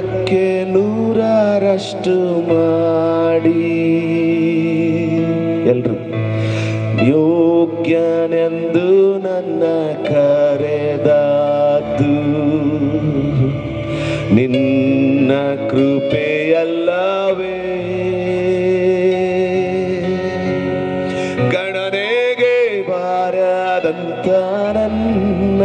ನೂರಕ್ಕೆ ನೂರರಷ್ಟು ಮಾಡಿ ಎಲ್ರು ಯೋಗ್ಯನೆಂದು ನನ್ನ ಕರೆದಾತು ನಿನ್ನ ಕೃಪೆಯಲ್ಲವೇ ಗಣನೆಗೆ ಬಾರದಂತ ನನ್ನ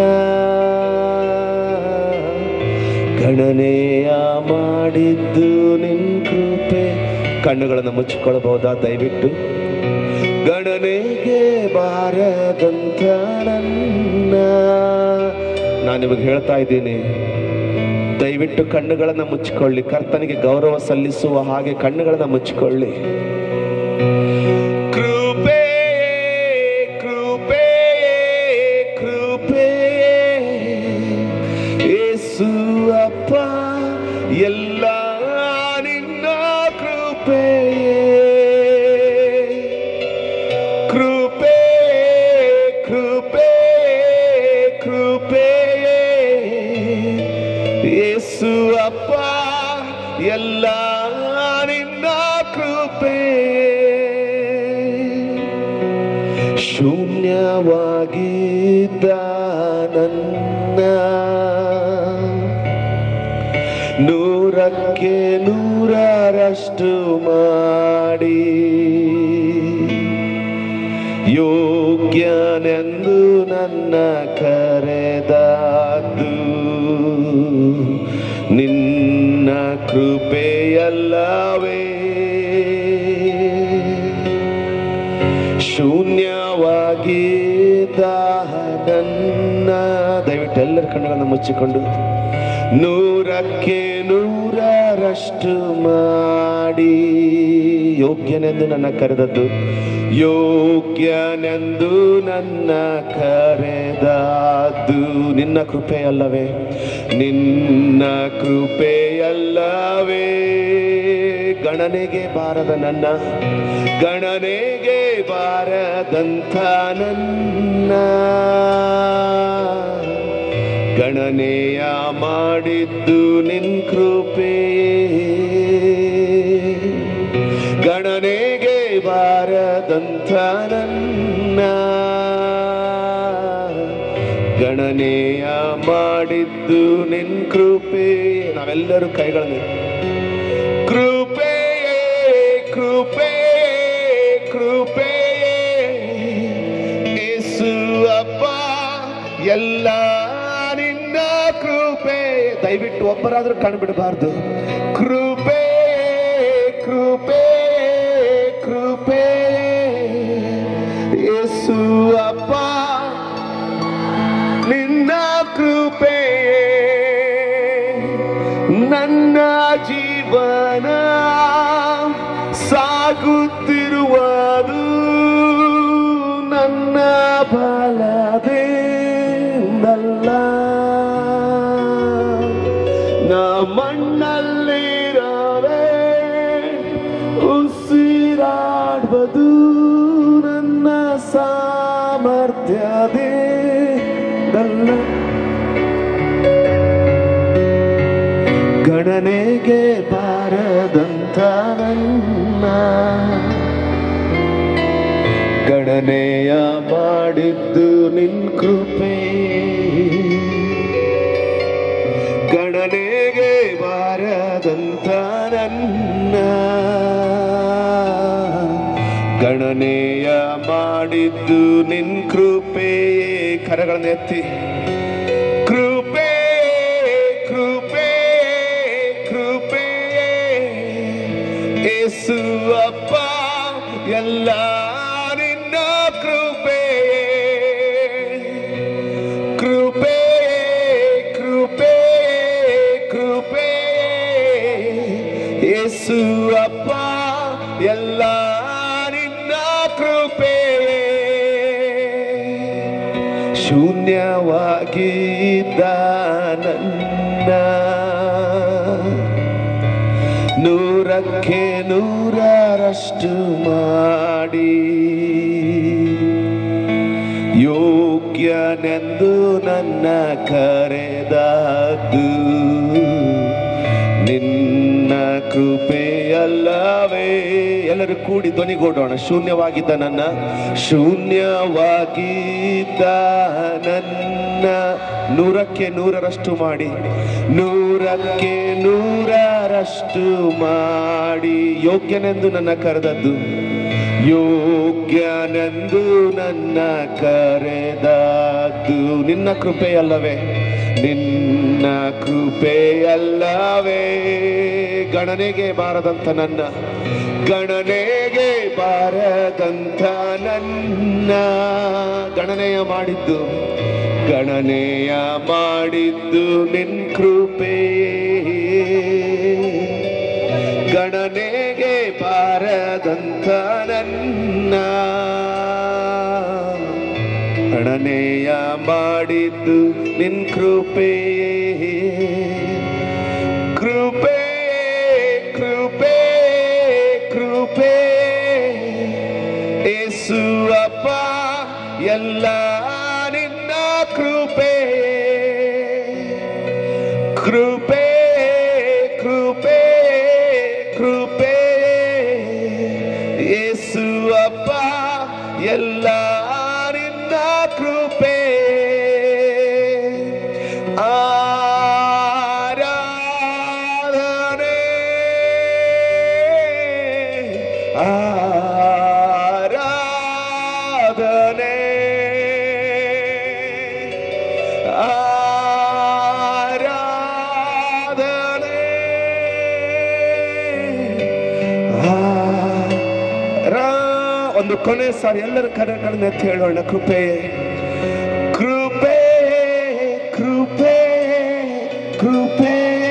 ಗಣನೆಯ ಮಾಡಿದ್ದು ನಿನ್ ಕೃಪೆ ಕಣ್ಣುಗಳನ್ನು ಮುಚ್ಚಿಕೊಳ್ಳಬಹುದಾ ದಯವಿಟ್ಟು ಗಣನೆಗೆ ಬಾರದಂತ ನನ್ನ ನಾನು ನಿಮಗೆ ಹೇಳ್ತಾ ಇದ್ದೀನಿ ದಯವಿಟ್ಟು ಕಣ್ಣುಗಳನ್ನು ಮುಚ್ಚಿಕೊಳ್ಳಿ ಕರ್ತನಿಗೆ ಗೌರವ ಸಲ್ಲಿಸುವ ಹಾಗೆ ಕಣ್ಣುಗಳನ್ನು ಮುಚ್ಚಿಕೊಳ್ಳಿ ಕೃಪೆ ಕೃಪೆ ಕೃಪೆ ಯೇಸು ಅಪ್ಪ ಎಲ್ಲ ನಿನ್ನ ಕೃಪೆ ಕೃಪೆ ಕೃಪೆ ಕೃಪೆ ಯೇಸು ಅಪ್ಪ ಎಲ್ಲ ನಿನ್ನ ಕೃಪೆ ಶೂನ್ಯವಾಗಿದ್ದ ನನ್ನ ನೂರಕ್ಕೆ ನೂರರಷ್ಟು ಮಾಡಿ ಯೋಗ್ಯನೆಂದು ನನ್ನ ಕರೆದಾದು ನಿನ್ನ ಕೃಪೆಯಲ್ಲವೇ ಶೂನ್ಯವಾಗಿದ್ದ ನನ್ನ ದಯವಿಟ್ಟು ಎಲ್ಲರ ಕಣ್ಣುಗಳನ್ನು ಮುಚ್ಚಿಕೊಂಡು ನೂರಕ್ಕೆ ನೂರರಷ್ಟು ಮಾಡಿ ಯೋಗ್ಯನೆಂದು ನನ್ನ ಕರೆದದ್ದು ಯೋಗ್ಯನೆಂದು ನನ್ನ ಕರೆದದ್ದು ನಿನ್ನ ಕೃಪೆಯಲ್ಲವೇ ನಿನ್ನ ಕೃಪೆಯಲ್ಲವೇ ಗಣನೆಗೆ ಬಾರದ ನನ್ನ ಗಣನೆಗೆ ಬಾರದಂಥ ನನ್ನ ಗಣನೆಯ ಮಾಡಿದ್ದು ನಿನ್ ಕೃಪೆ ಗಣನೆಗೆ ಬಾರದಂಥ ನನ್ನ ಗಣನೆಯ ಮಾಡಿದ್ದು ನಿನ್ ಕೃಪೆ ನಾವೆಲ್ಲರೂ ಕೈಗಳನ್ನು ಕೃಪೆ ಕೃಪೆ ಕೃಪೆ ಯೇಸು ಅಪ್ಪ ಎಲ್ಲ ನಿನ್ನ ಕೃಪೆ ದಯವಿಟ್ಟು ಒಬ್ಬರಾದ್ರೂ ಕಣ್ಬಿಡಬಾರ್ದು ಕೃಪೆ ಕೃಪೆ ಕೃಪೆ ಯೇಸು ಅಪ್ಪ ನಿನ್ನ ಕೃಪೆ ನನ್ನ ಜೀವನ ಸಾಗುತ್ತಿರುವುದು ನನ್ನ ಬಲದಿಂದಲ್ಲ ನಾ ಮಣ್ಣಲ್ಲಿರವೆ ಉಸಿರಾಡುವುದು ನನ್ನ ಸಾಮರ್ಥ್ಯದಿಂದಲ್ಲ ಗಣನೆಗೆ ಬಾರದಂತ ನನ್ನ ಗಣನೆಯ ಮಾಡಿದ್ದು ನಿನ್ ಕೃಪೆ ಗಣನೆಗೆ ಬಾರದಂತ ನನ್ನ ಗಣನೆಯ ಮಾಡಿದ್ದು ನಿನ್ ಕೃಪೆ ಕರಗಳನ್ನು ಎತ್ತಿ ಕೃಪೆ ಕೃಪೆ ಕೃಪೆ ಯೇಸು ಅಪ್ಪ ಎಲ್ಲ ನಿನ್ನ ಕೃಪೆ ಕೃಪೆ ಕೃಪೆ ಕೃಪೆ ಯೇಸು ಅಪ್ಪ ಎಲ್ಲ ನಿನ್ನ ಕೃಪೆ ಶೂನ್ಯವಾಗಿದ್ದ ನನ್ನ ನೂರಕ್ಕೆ ನೂರರಷ್ಟು ಮಾಡಿ ಯೋಗ್ಯನೆಂದು ನನ್ನ ಕರೆದದ್ದು ಕೃಪೆಯಲ್ಲವೇ ಎಲ್ಲರೂ ಕೂಡಿ ಧ್ವನಿಗೂಡೋಣ ಶೂನ್ಯವಾಗಿದ್ದ ನನ್ನ ಶೂನ್ಯವಾಗಿದ್ದ ನನ್ನ ನೂರಕ್ಕೆ ನೂರರಷ್ಟು ಮಾಡಿ ನೂರಕ್ಕೆ ನೂರರಷ್ಟು ಮಾಡಿ ಯೋಗ್ಯನೆಂದು ನನ್ನ ಕರೆದದ್ದು ಯೋಗ್ಯನೆಂದು ನನ್ನ ಕರೆದದ್ದು ನಿನ್ನ ಕೃಪೆಯಲ್ಲವೇ ನಿನ್ನ ಕೃಪೆಯಲ್ಲವೇ ಗಣನೆಗೆ ಬಾರದಂತ ನನ್ನ ಗಣನೆಗೆ ಬಾರದಂತ ನನ್ನ ಗಣನೆಯ ಮಾಡಿದ್ದು ಗಣನೆಯ ಮಾಡಿದ್ದು ನಿನ್ ಕೃಪೆಯೇ ಗಣನೆಗೆ ಬಾರದಂತ ನನ್ನ ಗಣನೆಯ ಮಾಡಿದ್ದು ನಿನ್ ಕೃಪೆಯೇ ಕೃಪೆ ಕೃಪೆ ಕೃಪೆ ಏಸು ಅಪ್ಪ ಎಲ್ಲ ನಿನ್ನ ಕೃಪೆ ಕೃಪೆ ಕೃಪೆ ಕೃಪೆ ಏಸು ಅಪ್ಪ ಎಲ್ಲ ನಿನ್ನ ಕೃಪೆ ಆರಾಧನೆ ಆರಾಧನೆ ಆರಾಧನೆ ಆರಾ- ಒಂದು ಕೊನೆ ಸಾರಿ ಎಲ್ಲರ ಕರೆಗಳನ್ನ ಎತ್ತಿ ಹೇಳೋಣ ಕೃಪೆ ಕೃಪೆ ಕೃಪೆ ಕೃಪೆ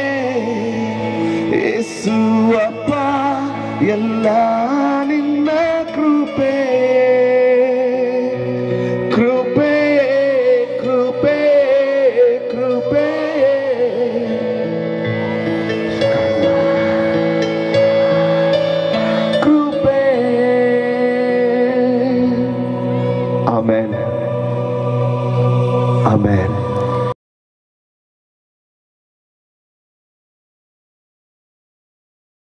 ಯೇಸು ಅಪ್ಪ ಎಲ್ಲ ನಿನ್ನ ಕೃಪೆ ಕೃಪೆ ಕೃಪೆ ಕೃಪೆ ಕೃಪೆ ಆಮೇನ್ ಆಮೇನ್